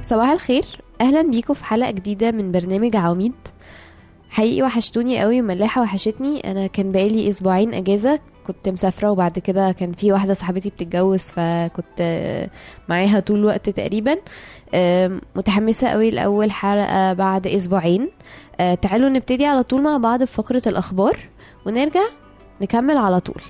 صباح الخير اهلا بيكم في حلقه جديده من برنامج عواميد حقيقي وحشتوني قوي وملاحه وحشتني انا كان بقالي اسبوعين اجازه كنت مسافره وبعد كده كان في واحده صاحبتي بتتجوز فكنت آه، معاها طول الوقت تقريبا آم، متحمسه قوي لاول حلقه بعد اسبوعين آه، تعالوا نبتدي على طول مع بعض بفقره الاخبار ونرجع نكمل على طول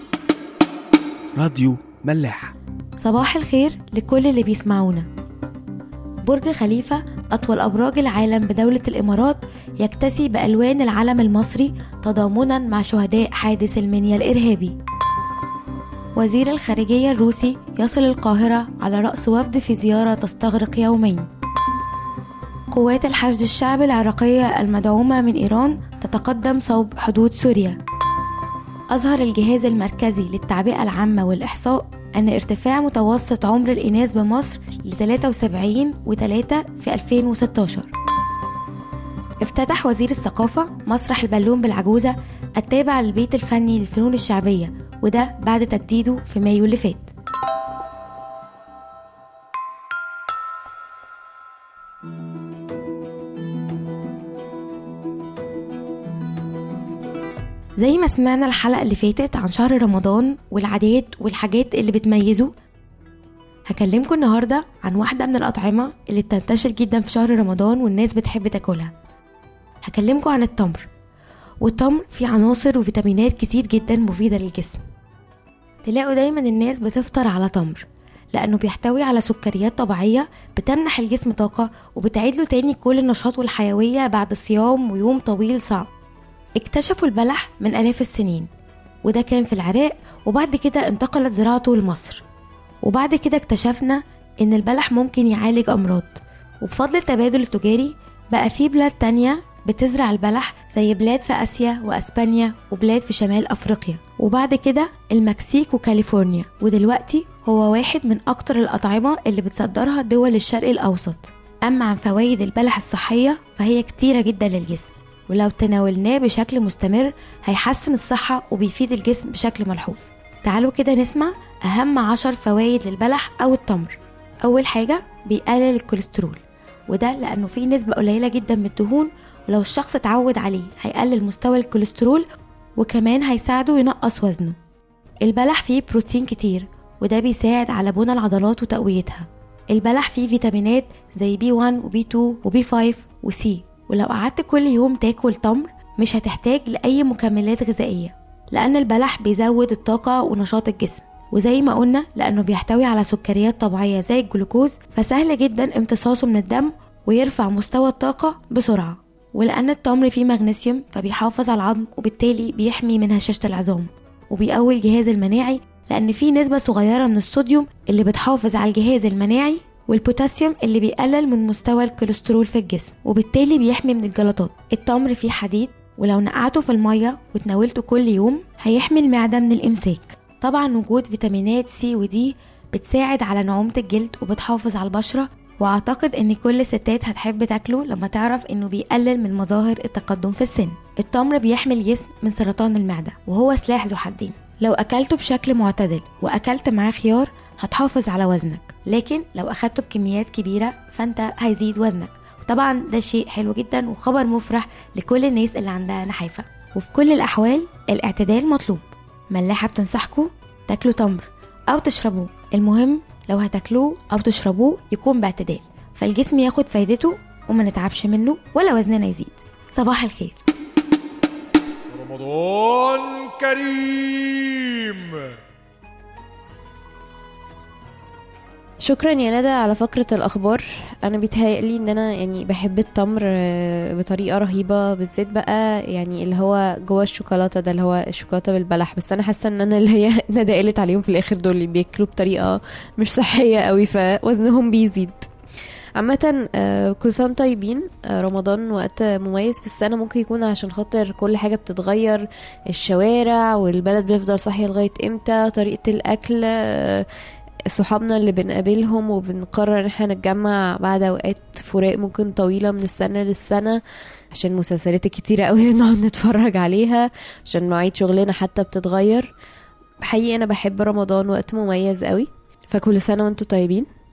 راديو ملاح صباح الخير لكل اللي بيسمعونا برج خليفة أطول أبراج العالم بدولة الإمارات يكتسي بألوان العلم المصري تضامنا مع شهداء حادث المنيا الإرهابي وزير الخارجية الروسي يصل القاهرة على رأس وفد في زيارة تستغرق يومين قوات الحشد الشعبي العراقية المدعومة من إيران تتقدم صوب حدود سوريا أظهر الجهاز المركزي للتعبئة العامة والإحصاء أن ارتفاع متوسط عمر الإناث بمصر ل 73 و3 في 2016 افتتح وزير الثقافة مسرح البالون بالعجوزة التابع للبيت الفني للفنون الشعبية وده بعد تجديده في مايو اللي فات زي ما سمعنا الحلقة اللي فاتت عن شهر رمضان والعادات والحاجات اللي بتميزه هكلمكم النهاردة عن واحدة من الأطعمة اللي بتنتشر جدا في شهر رمضان والناس بتحب تاكلها هكلمكم عن التمر والتمر فيه عناصر وفيتامينات كتير جدا مفيدة للجسم تلاقوا دايما الناس بتفطر على تمر لأنه بيحتوي على سكريات طبيعية بتمنح الجسم طاقة وبتعيد له تاني كل النشاط والحيوية بعد صيام ويوم طويل صعب اكتشفوا البلح من آلاف السنين وده كان في العراق وبعد كده انتقلت زراعته لمصر وبعد كده اكتشفنا ان البلح ممكن يعالج امراض وبفضل التبادل التجاري بقى في بلاد تانية بتزرع البلح زي بلاد في اسيا واسبانيا وبلاد في شمال افريقيا وبعد كده المكسيك وكاليفورنيا ودلوقتي هو واحد من اكتر الاطعمة اللي بتصدرها دول الشرق الاوسط اما عن فوائد البلح الصحية فهي كتيرة جدا للجسم ولو تناولناه بشكل مستمر هيحسن الصحة وبيفيد الجسم بشكل ملحوظ تعالوا كده نسمع أهم عشر فوائد للبلح أو التمر أول حاجة بيقلل الكوليسترول وده لأنه فيه نسبة قليلة جدا من الدهون ولو الشخص اتعود عليه هيقلل مستوى الكوليسترول وكمان هيساعده ينقص وزنه البلح فيه بروتين كتير وده بيساعد على بناء العضلات وتقويتها البلح فيه فيتامينات زي بي 1 وبي 2 وبي 5 وسي ولو قعدت كل يوم تاكل تمر مش هتحتاج لأي مكملات غذائية لأن البلح بيزود الطاقة ونشاط الجسم وزي ما قلنا لأنه بيحتوي على سكريات طبيعية زي الجلوكوز فسهل جدا امتصاصه من الدم ويرفع مستوى الطاقة بسرعة ولأن التمر فيه مغنيسيوم فبيحافظ على العظم وبالتالي بيحمي من هشاشة العظام وبيقوي الجهاز المناعي لأن فيه نسبة صغيرة من الصوديوم اللي بتحافظ على الجهاز المناعي والبوتاسيوم اللي بيقلل من مستوى الكوليسترول في الجسم وبالتالي بيحمي من الجلطات التمر فيه حديد ولو نقعته في المية وتناولته كل يوم هيحمي المعدة من الإمساك طبعا وجود فيتامينات سي ودي بتساعد على نعومة الجلد وبتحافظ على البشرة واعتقد ان كل الستات هتحب تاكله لما تعرف انه بيقلل من مظاهر التقدم في السن التمر بيحمي الجسم من سرطان المعدة وهو سلاح ذو حدين لو اكلته بشكل معتدل واكلت معاه خيار هتحافظ على وزنك لكن لو اخدته بكميات كبيرة فانت هيزيد وزنك طبعا ده شيء حلو جدا وخبر مفرح لكل الناس اللي عندها نحافة وفي كل الأحوال الاعتدال مطلوب ملاحة بتنصحكم تاكلوا تمر أو تشربوه المهم لو هتاكلوه أو تشربوه يكون باعتدال فالجسم ياخد فايدته وما نتعبش منه ولا وزننا يزيد صباح الخير رمضان كريم شكرا يا ندى على فقرة الأخبار أنا بيتهيألي إن أنا يعني بحب التمر آه، بطريقة رهيبة بالذات بقى يعني اللي هو جوه الشوكولاتة ده اللي هو الشوكولاتة بالبلح بس أنا حاسة إن أنا اللي هي ندى قالت عليهم في الآخر دول اللي بياكلوا بطريقة مش صحية قوي فوزنهم بيزيد عامة آه، كل سنة وانتم طيبين آه، رمضان وقت مميز في السنة ممكن يكون عشان خاطر كل حاجة بتتغير الشوارع والبلد بيفضل صاحية لغاية امتى طريقة الأكل آه، صحابنا اللي بنقابلهم وبنقرر ان احنا نتجمع بعد اوقات فراق ممكن طويلة من السنة للسنة عشان المسلسلات الكتيرة قوي اللي نقعد نتفرج عليها عشان مواعيد شغلنا حتى بتتغير حقيقي انا بحب رمضان وقت مميز قوي فكل سنة وانتم طيبين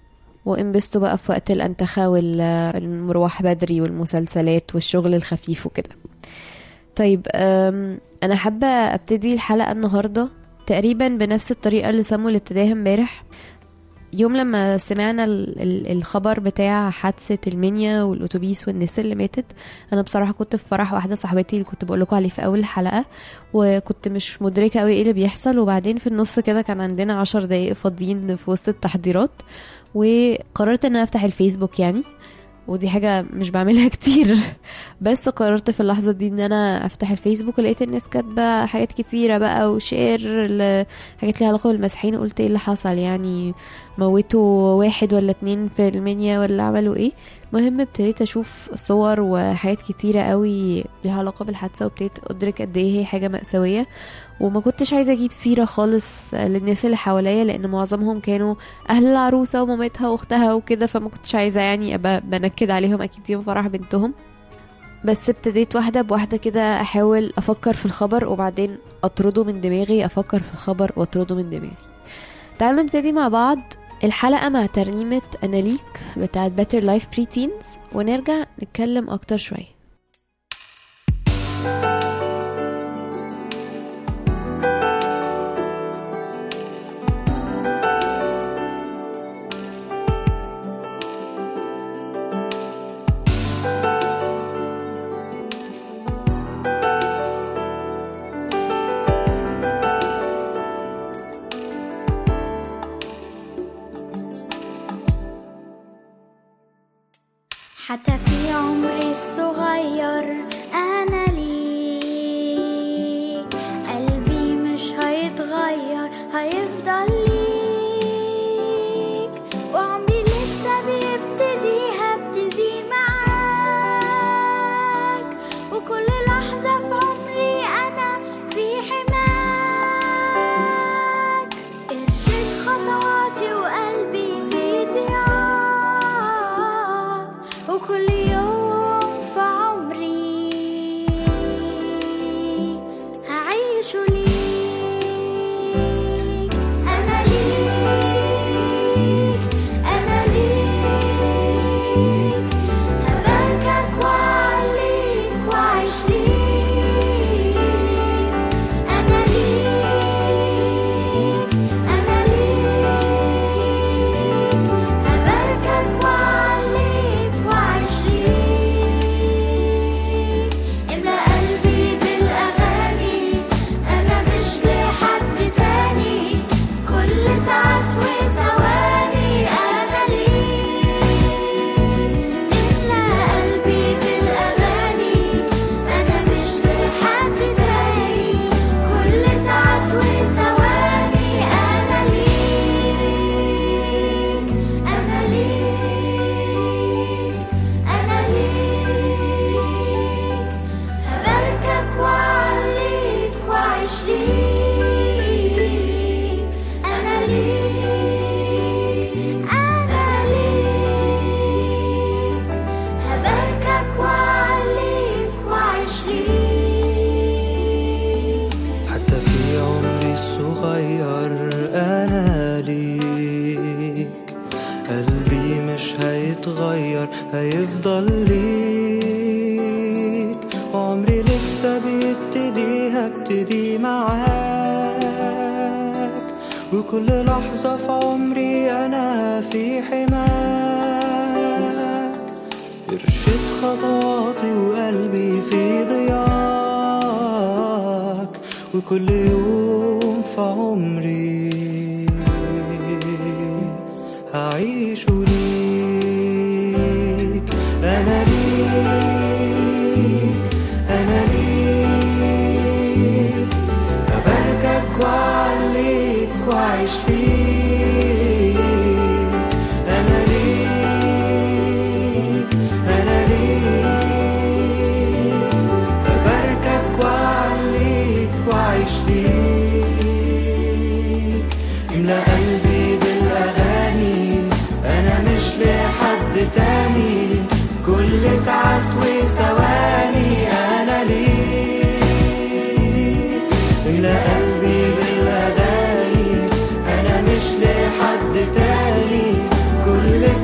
وانبسطوا بقى في وقت الانتخة والمروح بدري والمسلسلات والشغل الخفيف وكده طيب أم، انا حابة ابتدي الحلقة النهاردة تقريبا بنفس الطريقة اللي سمو اللي ابتداها امبارح يوم لما سمعنا ال- ال- الخبر بتاع حادثة المنيا والأتوبيس والناس اللي ماتت أنا بصراحة كنت في فرح واحدة صاحبتي اللي كنت بقولكوا عليه في أول الحلقة وكنت مش مدركة أوي ايه اللي بيحصل وبعدين في النص كده كان عندنا عشر دقايق فاضيين في وسط التحضيرات وقررت ان انا افتح الفيسبوك يعني ودي حاجة مش بعملها كتير بس قررت في اللحظة دي ان انا افتح الفيسبوك ولقيت الناس كاتبة حاجات كتيرة بقى وشير ل- حاجات ليها علاقة بالمسيحيين قلت ايه اللي حصل يعني موتوا واحد ولا اتنين في المنيا ولا عملوا ايه مهم ابتديت اشوف صور وحاجات كتيرة قوي ليها علاقة بالحادثة وابتديت ادرك قد ايه هي حاجة مأساوية وما كنتش عايزة اجيب سيرة خالص للناس اللي حواليا لان معظمهم كانوا اهل العروسة ومامتها واختها وكده فما كنتش عايزة يعني ابقى بنكد عليهم اكيد يوم فرح بنتهم بس ابتديت واحدة بواحدة كده احاول افكر في الخبر وبعدين اطرده من دماغي افكر في الخبر واطرده من دماغي تعالوا نبتدي مع بعض الحلقة مع ترنيمة أنا ليك بتاعت Better Life Preteens ونرجع نتكلم أكتر شوية حتى في عمري الصغير أنا ليك قلبي مش هيتغير هيفضل ليك وعمري لسه بيبتدي هبتدي معاك وكل لحظة في عمري أنا في حماك ارشد خطواتي وقلبي في ضياع وكل يوم في عمري هعيش ليك أنا ليك أنا ليك هباركك وأعليك وأعيش ليك أنا ليك أنا ليك هباركك وأعليك وأعيش ليك املأ قلبي بالأغاني أنا مش لحد تاني كل ساعات وثواني أنا ليك املأ قلبي بالأغاني أنا مش لحد تاني كل ساعات وثواني أنا ليك أنا ليك أنا ليك هباركك وأعليك وأعيش ليك أنا ليك أنا ليك هباركك وأعليك وأعيش ليك حتى في عمري الصغير أنا ليك قلبي مش هيتغير هيفضل ليك وعمري لسه بيبتدي هبتدي معاك وكل لحظة في عمري أنا في حماك ارشد خطواتي وقلبي في ضياك وكل يوم في عمري هعيش ليك أنا ليك أنا ليك هباركك وأعليك وأعيش ليك أنا ليك أنا ليك هباركك وأعليك وأعيش ليك املأ قلبي بالأغاني أنا مش لحد تاني كل ساعات وثواني أنا ليك املأ قلبي بالأغاني أنا مش لحد تاني كل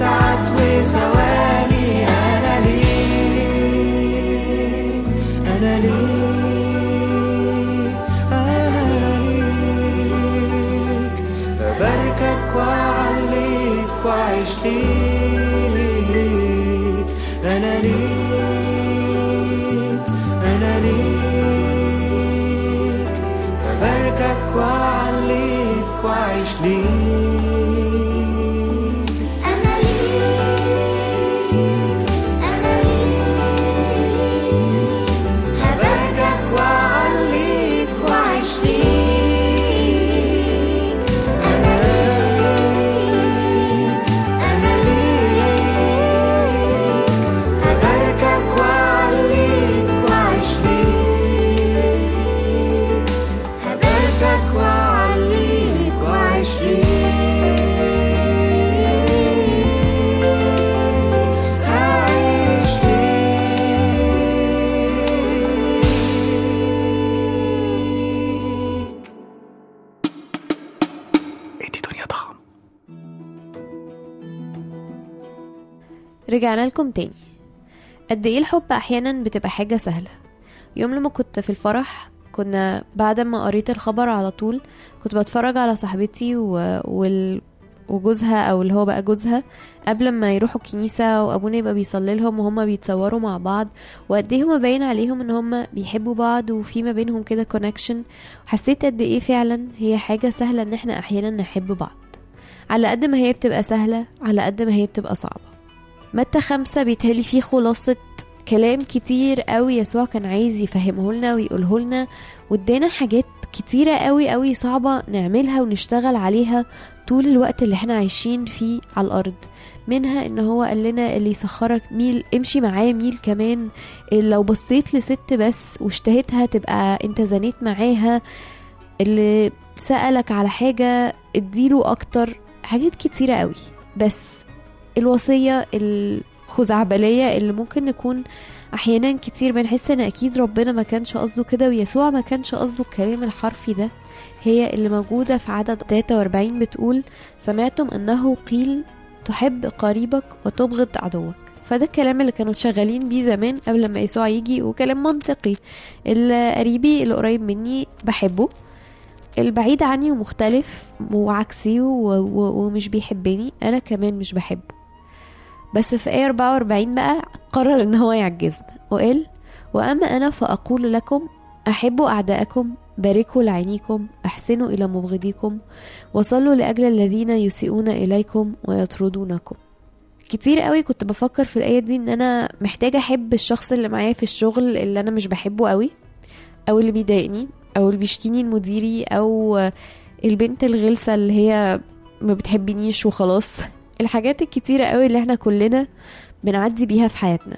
ليك أنا ليك أنا ليك هباركك وأعليك وأعيش ليك أنا ليك أنا ليك هباركك وأعليك وأعيش ليك هباركك وأعليك وأعيش ليك هعيش ليك ادي دنيا ضخم رجعنا لكم تاني قد ايه الحب احيانا بتبقى حاجة سهلة يوم لما كنت في الفرح كنا بعد ما قريت الخبر على طول كنت بتفرج على صاحبتي و... وال... وجوزها او اللي هو بقى جوزها قبل ما يروحوا الكنيسة وابونا يبقى بيصلي لهم وهما بيتصوروا مع بعض وقد ايه هما باين عليهم ان هما بيحبوا بعض وفي ما بينهم كده كونكشن وحسيت قد ايه فعلا هي حاجة سهلة ان احنا احيانا نحب بعض على قد ما هي بتبقى سهلة على قد ما هي بتبقى صعبة متى خمسة بيتهيألي فيه خلاصة كلام كتير قوي يسوع كان عايز يفهمه لنا ويقوله لنا وادانا حاجات كتيرة قوي قوي صعبة نعملها ونشتغل عليها طول الوقت اللي احنا عايشين فيه على الأرض منها ان هو قال لنا اللي يسخرك ميل امشي معاه ميل كمان لو بصيت لست بس واشتهيتها تبقى انت زنيت معاها اللي سألك على حاجة اديله اكتر حاجات كتيرة قوي بس الوصية الخزعبلية اللي ممكن نكون احيانا كتير بنحس ان اكيد ربنا ما كانش قصده كده ويسوع ما كانش قصده الكلام الحرفي ده هي اللي موجودة في عدد 43 بتقول سمعتم انه قيل تحب قريبك وتبغض عدوك فده الكلام اللي كانوا شغالين بيه زمان قبل ما يسوع يجي وكلام منطقي اللي قريبي اللي قريب مني بحبه البعيد عني ومختلف وعكسي و- و- ومش بيحبني انا كمان مش بحبه بس في آية 44 بقى قرر ان هو يعجزنا وقال واما انا فاقول لكم احبوا اعداءكم باركوا لعينيكم احسنوا الى مبغضيكم وصلوا لاجل الذين يسيئون اليكم ويطردونكم كتير قوي كنت بفكر في الآية دي ان انا محتاجة احب الشخص اللي معايا في الشغل اللي انا مش بحبه قوي او اللي بيضايقني او اللي بيشتيني لمديري او البنت الغلسة اللي هي ما بتحبنيش وخلاص الحاجات الكتيرة قوي اللي احنا كلنا بنعدي بيها في حياتنا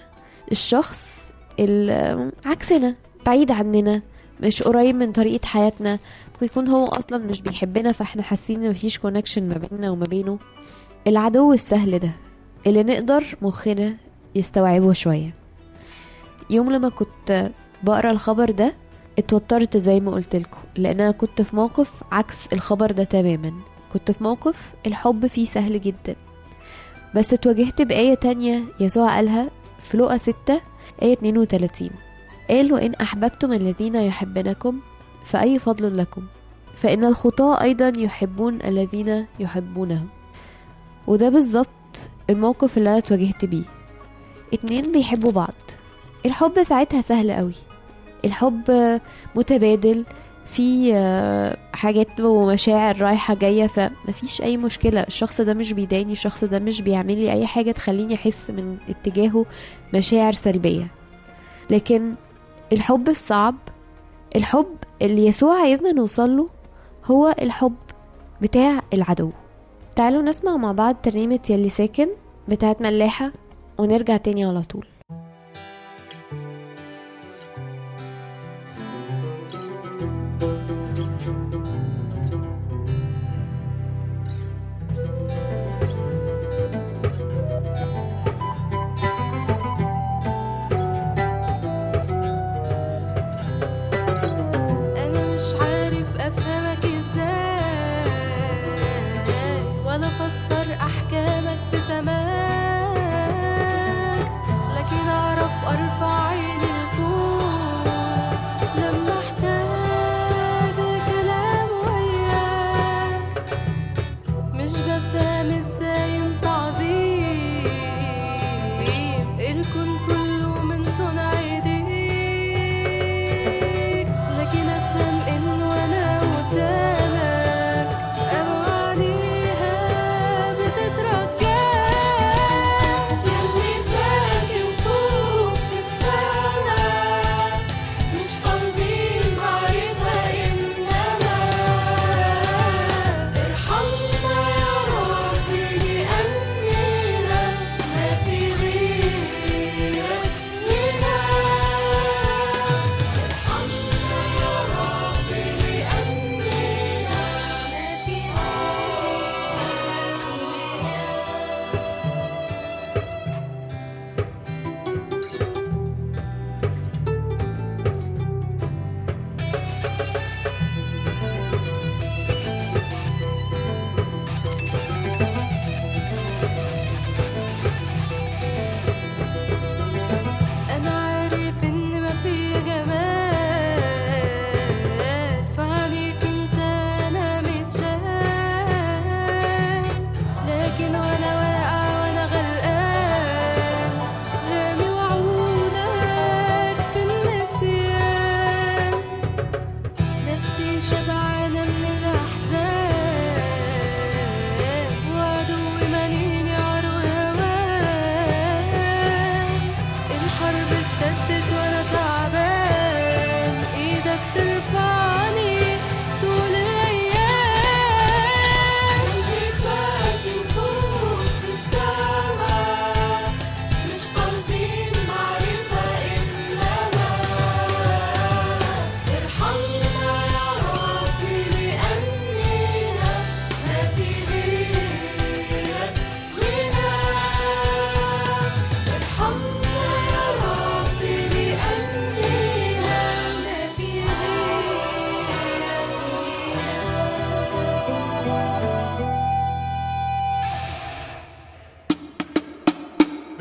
الشخص اللي عكسنا بعيد عننا مش قريب من طريقة حياتنا ممكن يكون هو اصلا مش بيحبنا فاحنا حاسين ان مفيش كونكشن ما بيننا وما بينه العدو السهل ده اللي نقدر مخنا يستوعبه شوية يوم لما كنت بقرا الخبر ده اتوترت زي ما قلت لكم لان انا كنت في موقف عكس الخبر ده تماما كنت في موقف الحب فيه سهل جدا بس اتواجهت بآية تانية يسوع قالها في لقا 6 آية 32 قال وإن أحببتم الذين يحبونكم فأي فضل لكم فإن الخطاة أيضا يحبون الذين يحبونهم وده بالظبط الموقف اللي أنا اتواجهت بيه اتنين بيحبوا بعض الحب ساعتها سهل قوي الحب متبادل في آه، حاجات ومشاعر رايحة جاية فمفيش أي مشكلة الشخص ده مش بيضايقني الشخص ده مش بيعمل لي أي حاجة تخليني أحس من اتجاهه مشاعر سلبية لكن الحب الصعب الحب اللي يسوع عايزنا نوصل له هو الحب بتاع العدو تعالوا نسمع مع بعض ترنيمة يلي ساكن بتاعت ملاحة ونرجع تاني على طول انا مش عارف افهمك ازاي ولا افسر احكامك في سماك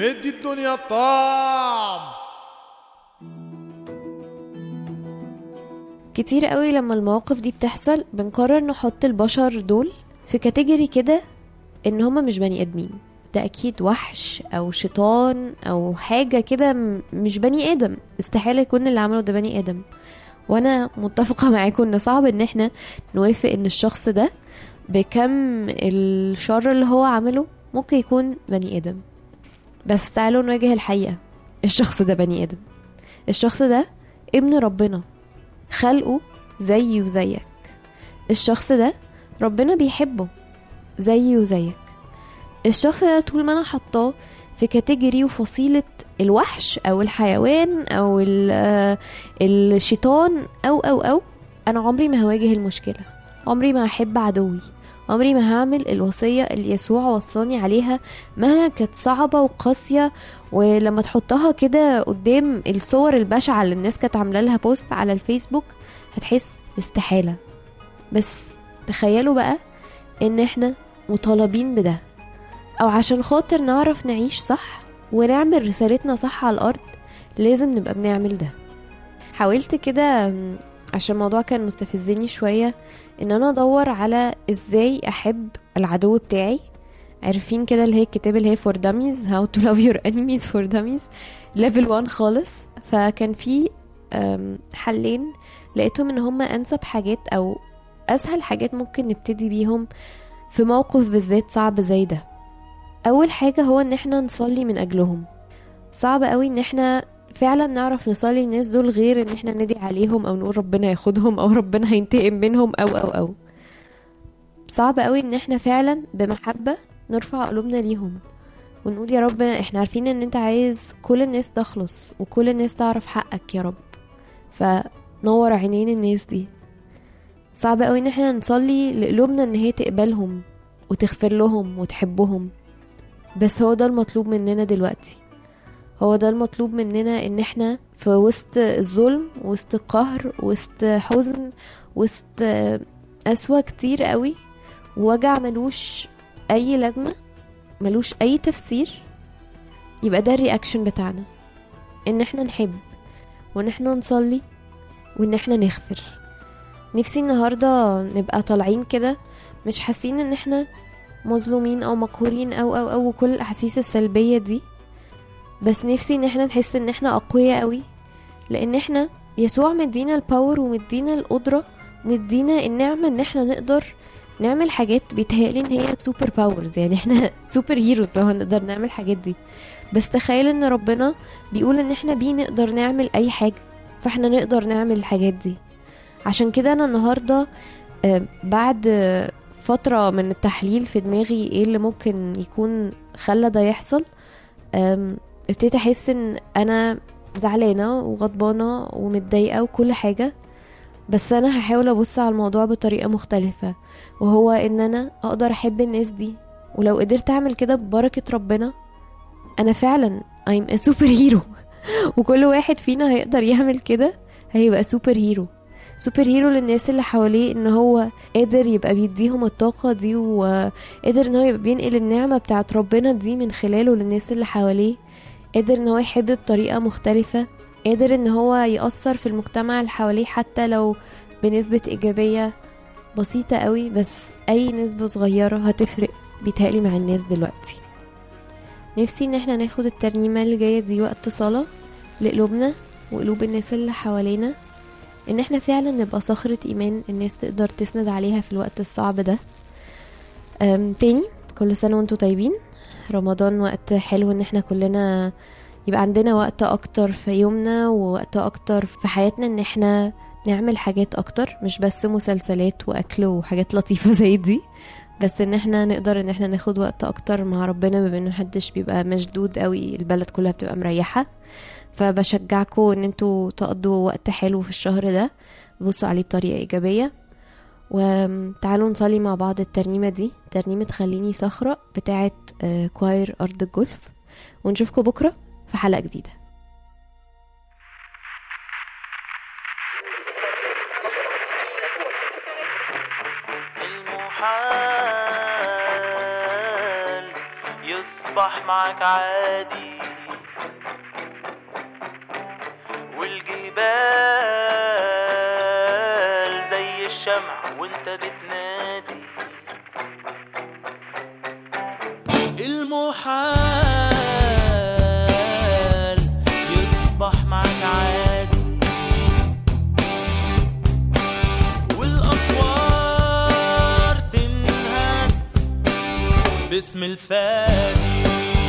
مدي الدنيا طعم كتير قوي لما المواقف دي بتحصل بنقرر نحط البشر دول في كاتيجوري كده ان هما مش بني ادمين ده اكيد وحش او شيطان او حاجه كده م- مش بني ادم استحاله يكون اللي عمله ده بني ادم وانا متفقه معاكم ان صعب ان احنا نوافق ان الشخص ده بكم الشر اللي هو عمله ممكن يكون بني ادم بس تعالوا نواجه الحقيقه الشخص ده بني ادم الشخص ده ابن ربنا خلقه زيي وزيك الشخص ده ربنا بيحبه زيي وزيك الشخص ده طول ما انا حطاه في كاتيجوري وفصيلة الوحش او الحيوان او ال- آه، الشيطان او او او انا عمري ما هواجه المشكلة عمري ما هحب عدوي عمري ما هعمل الوصية اللي يسوع وصاني عليها مهما كانت صعبة وقاسية ولما تحطها كده قدام الصور البشعة اللي الناس كانت عاملة لها بوست على الفيسبوك هتحس استحالة بس تخيلوا بقى ان احنا مطالبين بده او عشان خاطر نعرف نعيش صح ونعمل رسالتنا صح على الارض لازم نبقى بنعمل ده حاولت كده م، عشان الموضوع كان مستفزني شوية ان انا ادور على ازاي احب العدو بتاعي عارفين كده اللي هي الكتاب اللي هي for dummies how to love your enemies for dummies level 1 خالص فكان في أم، حلين لقيتهم ان هما انسب حاجات او اسهل حاجات ممكن نبتدي بيهم في موقف بالذات صعب زي ده اول حاجة هو ان احنا نصلي من اجلهم صعب قوي ان احنا فعلا نعرف نصلي الناس دول غير ان احنا ندعي عليهم او نقول ربنا ياخدهم او ربنا هينتقم منهم او او او صعب قوي ان احنا فعلا بمحبة نرفع قلوبنا ليهم ونقول يا رب احنا عارفين ان انت عايز كل الناس تخلص وكل الناس تعرف حقك يا رب فنور عينين الناس دي صعب قوي ان احنا نصلي لقلوبنا ان هي تقبلهم وتغفر لهم وتحبهم بس هو ده المطلوب مننا دلوقتي هو ده المطلوب مننا ان احنا في وسط الظلم وسط القهر وسط حزن وسط قسوة كتير قوي ووجع ملوش اي لازمة ملوش اي تفسير يبقى ده الرياكشن بتاعنا ان احنا نحب وان احنا نصلي وان احنا نغفر نفسي النهارده نبقى طالعين كده مش حاسين ان احنا مظلومين او مقهورين او او او كل الاحاسيس السلبيه دي بس نفسي ان احنا نحس ان احنا اقوياء قوي لان احنا يسوع مدينا الباور ومدينا القدره ومدينا النعمه ان احنا نقدر نعمل حاجات بيتهيألي ان هي سوبر باورز يعني احنا سوبر هيروز لو هنقدر نعمل الحاجات دي بس تخيل ان ربنا بيقول ان احنا بيه نقدر نعمل اي حاجه فاحنا نقدر نعمل الحاجات دي عشان كده انا النهارده آه، بعد آه، فتره من التحليل في دماغي ايه اللي ممكن يكون خلى ده يحصل آم، ابتديت احس ان انا زعلانه وغضبانه ومتضايقه وكل حاجه بس انا هحاول ابص على الموضوع بطريقه مختلفه وهو ان انا اقدر احب الناس دي ولو قدرت اعمل كده ببركه ربنا انا فعلا I'm a super hero وكل واحد فينا هيقدر يعمل كده هيبقى سوبر هيرو سوبر هيرو للناس اللي حواليه ان هو قادر يبقى بيديهم الطاقة دي وقادر ان هو يبقى بينقل النعمة بتاعت ربنا دي من خلاله للناس اللي حواليه قادر ان هو يحب بطريقة مختلفة قادر ان هو يأثر في المجتمع اللي حواليه حتى لو بنسبة إيجابية بسيطة قوي بس أي نسبة صغيرة هتفرق بيتهيألي مع الناس دلوقتي نفسي ان احنا ناخد الترنيمة اللي جاية دي وقت صلاة لقلوبنا وقلوب الناس اللي حوالينا ان احنا فعلا نبقى صخرة ايمان الناس تقدر تسند عليها في الوقت الصعب ده أم تاني كل سنة وانتم طيبين رمضان وقت حلو ان احنا كلنا يبقى عندنا وقت اكتر في يومنا ووقت اكتر في حياتنا ان احنا نعمل حاجات اكتر مش بس مسلسلات واكل وحاجات لطيفة زي دي بس ان احنا نقدر ان احنا ناخد وقت اكتر مع ربنا بما انه محدش بيبقى مشدود قوي البلد كلها بتبقى مريحة فبشجعكم ان انتوا تقضوا وقت حلو في الشهر ده بصوا عليه بطريقة ايجابية وتعالوا نصلي مع بعض الترنيمة دي ترنيمة خليني صخرة بتاعة آه، كواير أرض الجولف ونشوفكم بكرة في حلقة جديدة المحال يصبح معك عادي والجبال زي الشمع وانت بتنادي المحال يصبح معك عادي والأسوار تنهد باسم الفادي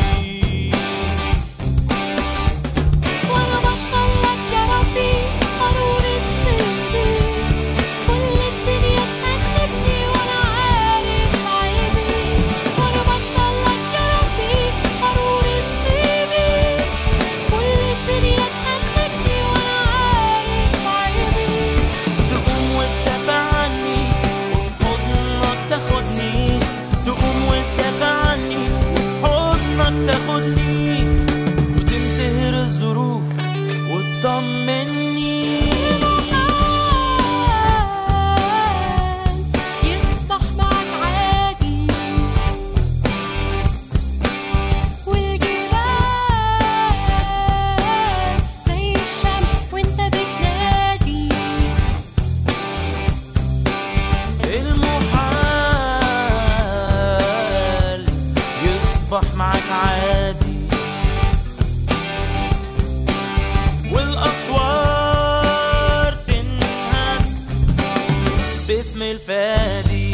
وانا بوصل لك يا ربي قارورة طيبي كل الدنيا تهنتني وانا عارف عيبي وانا بوصل لك يا ربي قارورة طيبي كل الدنيا تهنتني وانا عارف عيبي تقوم وتدافع عني وفي حضنك تاخدني تقوم وتدافع عني وفي حضنك تاخدني وتنتهر الظروف وتطمني يصبح معك عادي والجبال زي الشمس وانت بتنادي المحال يصبح معك عادي والأسوار تنهد باسم الفادي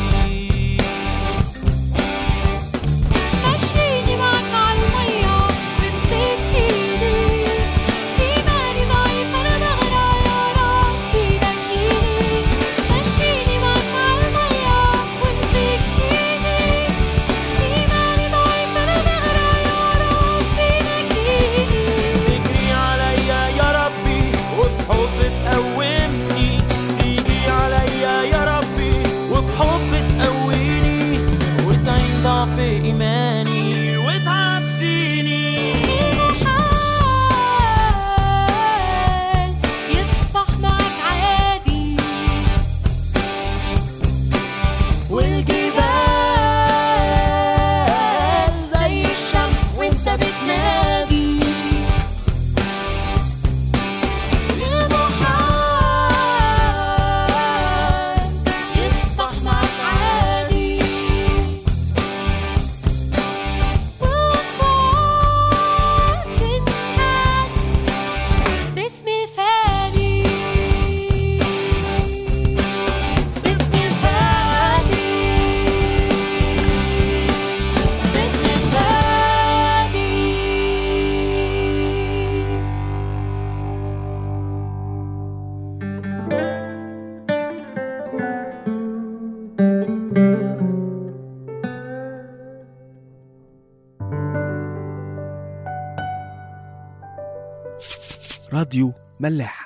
مشيني معك عالمية بمسك ايدي ايماني ضعيف انا بغرق يا ربي نجيني مشيني معك عالمية وامسك ايدي ايماني ضعيف انا بغرق يا ربي نجيني تجري عليا يا ربي وبحب تقومني تيجي عليا يا ربي وبحب تقويني وتعين ضعف إيماني وتعديني المحال يصبح معك عادي والجبال زي الشمس وانت بتنادي المحال يصبح معك عادي والأصوات تنهد باسم الفادي باسم الفادي باسم الفادي راديو ملاح